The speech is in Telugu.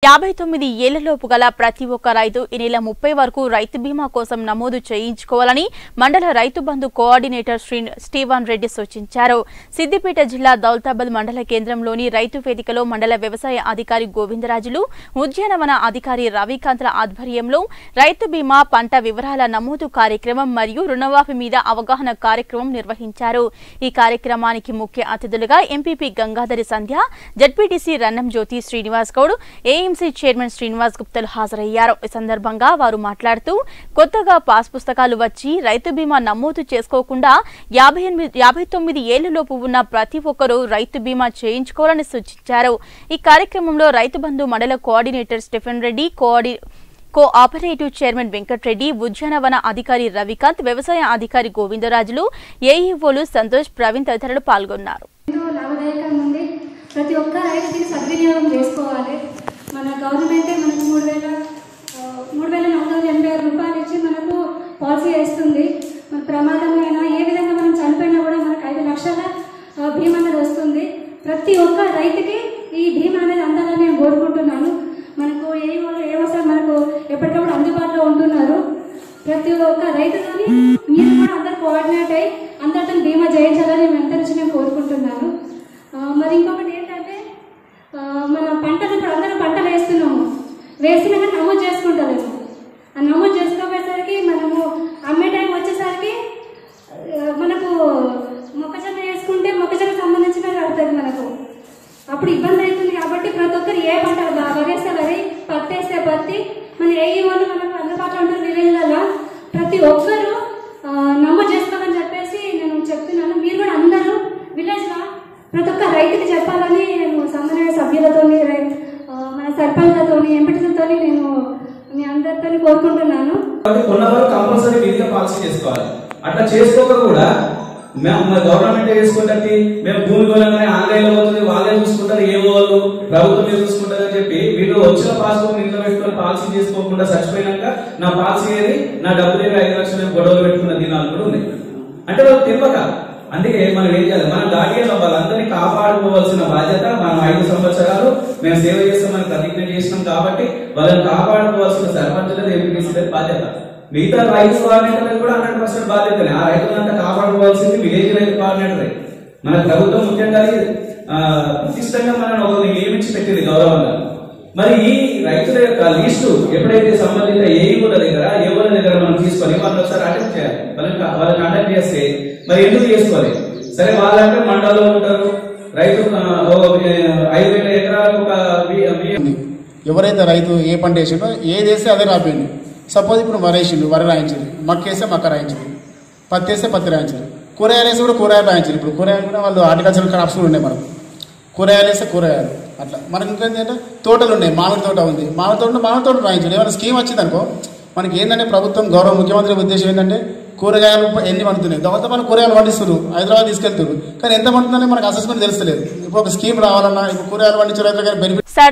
యాభై తొమ్మిది ఏళ్లలోపు గల ప్రతి ఒక్క రైతు ఈ నెల ముప్పై వరకు రైతు బీమా కోసం నమోదు చేయించుకోవాలని మండల రైతు బంధు కోఆర్డినేటర్ శ్రీ స్టీవన్ రెడ్డి సూచించారు సిద్దిపేట జిల్లా దౌలతాబాద్ మండల కేంద్రంలోని రైతు వేదికలో మండల వ్యవసాయ అధికారి గోవిందరాజులు ఉద్యానవన అధికారి రవికాంత్ల ఆధ్వర్యంలో రైతు బీమా పంట వివరాల నమోదు కార్యక్రమం మరియు రుణమాఫీ మీద అవగాహన కార్యక్రమం నిర్వహించారు ఈ కార్యక్రమానికి ముఖ్య అతిథులుగా MPP Gangadhari Sandhya ZPTC Rannam Jyothi Srinivas Goud AMC chairman Srinivas గుప్తలు హాజరయ్యారు ఈ సందర్భంగా వారు మాట్లాడుతూ కొత్తగా పాస్ పుస్తకాలు వచ్చి రైతు బీమా నమోదు చేసుకోకుండా యాభై ఎనిమిది యాభై తొమ్మిది ఏళ్లలోపు ఉన్న ప్రతి ఒక్కరూ రైతు బీమా చేయించుకోవాలని సూచించారు ఈ కార్యక్రమంలో రైతు బంధు మండల కోఆర్డినేటర్ స్టెఫెన్ రెడ్డి కోఆర్డి కో ఆపరేటివ్ చైర్మన్ వెంకట్రెడ్డి ఉద్యానవన అధికారి రవికాంత్ వ్యవసాయ అధికారి గోవిందరాజులు ఏఈఓలు సంతోష్ ప్రవీణ్ తదితరులు పాల్గొన్నారు ఎంతో లాభదాయకంగా ఉంది ప్రతి ఒక్క రైతు దీన్ని సద్వినియోగం చేసుకోవాలి మన గవర్నమెంటే మనకు మూడు వేల ఆ, మూడు వేల నాలుగు వందల ఎనభై ఆరు రూపాయలు ఇచ్చి మనకు పాలసీ వేస్తుంది మన ప్రమాదమైనా ఏ విధంగా మనం చనిపోయినా కూడా మనకు ఐదు లక్షల ఆ, బీమా అనేది వస్తుంది ప్రతి ఒక్క రైతుకి ఈ బీమా అనేది అందాలని నేను కోరుకుంటున్నాను మనకు ఏ వాళ్ళు ఏ అవసరం మనకు ఎప్పటికప్పుడు అందుబాటులో ఉంటున్నారు ప్రతి ఒక్క రైతుతోని మీరు కూడా అందరు కోఆర్డినేట్ అయ్యి అందరితో బీమా చేయించాలని మేము అందరి నుంచి నేను కోరుకుంటున్నాను ఆ, మరి ఇంకొకటి ఏంటంటే ఆ, మన పంటలు ఇప్పుడు అందరం పంటలు వేస్తున్నాము వేసినాక నమోదు చేసుకుంటలేము ఆ నమోదు చేసుకోపోయేసరికి మనము అమ్మే టైం వచ్చేసరికి ఆ, మనకు మొక్కజొన్న వేసుకుంటే మొక్కజొన్న సంబంధించిన కడుతుంది మనకు అప్పుడు ఇబ్బంది అవుతుంది కాబట్టి ప్రతి ఒక్కరు ఏ పంటలు బాగా వరి వేస్తే వరి పత్తి వేస్తే పత్తి మన ఏ వాళ్ళు మనకు అందుబాటులో ఉంటారు విలేజ్లలో ప్రతి ఒక్కరు ఆ, నమోదు చేసుకోవాలని చెప్పేసి నేను చెప్తున్నాను మీరు కూడా అందరూ విలేజ్లో ప్రతి ఒక్క రైతుకి చెప్పాలని నేను సమన్వయ సభ్యులతోని రై- ఆ, మన సర్పంచ్లతోని ఎంపీటీలతోని నేను మీ అందరితో కోరుకుంటున్నాను కాబట్టి కొన్నవారు కంపల్సరీ విధిగా పాలసీ చేసుకోవాలి అట్లా చేసుకోక కూడా మేము మన గవర్నమెంట్ చేసుకుంటే మేము భూమి కొనగానే ఆన్లైన్ లో పోతుంది వాళ్ళే చూసుకుంటారు ఏ వాళ్ళు ప్రభుత్వం చూసుకుంటారు అని చెప్పి వీళ్ళు వచ్చిన పాస్బుక్ ఇంట్లో పెట్టుకొని పాలసీ చేసుకోకుండా చచ్చిపోయినాక నా పాలసీ ఏది నా డబ్బులు ఏది ఐదు లక్షలు గొడవలు పెట్టుకున్న దినాలు కూడా ఉన్నాయి అంటే వాళ్ళు తెలియక అందుకే మనం ఏం చేయాలి మన గార్డియన్ వాళ్ళందరినీ కాపాడుకోవాల్సిన బాధ్యత మనం ఐదు సంవత్సరాలు మేము సేవ చేస్తామని ప్రతిజ్ఞ చేసినాం కాబట్టి వాళ్ళని కాపాడుకోవాల్సిన సర్పంచులది ఎంపీటీసీ బాధ్యత మిగతా రైతు కోఆర్డినేటర్లకు కూడా హండ్రెడ్ పర్సెంట్ బాధ్యతనే ఆ రైతులంతా కాపాడుకోవాల్సింది విలేజ్ రైతు కోఆర్డినేటరే మన ప్రభుత్వం ముఖ్యంగా అది, ఆ, ప్రతిష్టంగా మనం ఒకరిని నియమించి పెట్టింది గౌరవంగా మరి ఈ రైతుల యొక్క లిస్టు ఎప్పుడైతే సంబంధిత ఏఈల దగ్గర ఏఓల దగ్గర మనం తీసుకొని వాళ్ళని ఒకసారి అటెంప్ట్ చేయాలి వాళ్ళని వాళ్ళని అటెంప్ట్ చేస్తే మరి ఎందుకు చేసుకోవాలి సరే వాళ్ళంటే మండలంలో ఉంటారు రైతు ఆ, ఓ, ఏ, ఐదు వేల ఎకరాలకు ఒక వి- వి- ఎవరైతే రైతు ఏ పంట వేసిండో ఏది వేస్తే అదే రాపిండు సపోజ్ ఇప్పుడు వరి వేసిండు వరి రాయించింది మక్క వేస్తే మక్క రాయించింది పత్తి వేస్తే పత్తి రాయించింది కూరగాయలు వేస్తే కూడా కూరగాయలు రాయించింది ఇప్పుడు కూరగాయలు కూడా వాళ్ళు హార్టికల్చర్ క్రాప్స్ కూడా ఉన్నాయి మనకు కూరగాయలు వేస్తే కూరగాయలు అట్లా మనకి ఇంకేంటంటే తోటలు ఉన్నాయి మామిడి తోట ఉంది మామిడి తోట మామిడి తోట రాయించండి ఏమైనా స్కీమ్ వచ్చింది అనుకో మనకి ఏంటంటే ప్రభుత్వం గౌరవ ముఖ్యమంత్రి ఉద్దేశం ఏంటంటే కూరగాయలు ఎన్ని పండుతున్నాయి దాంతో మనం కూరగాయలు పండిస్తున్నారు హైదరాబాద్ తీసుకెళ్తున్నారు కానీ ఎంత పండుతుందని మనకు అసెస్మెంట్ తెలుస్తలేదు ఇప్పుడు ఒక స్కీమ్ రావాలన్నా ఇప్పుడు కూరగాయలు పండించే రైతులకి బెనిఫిట్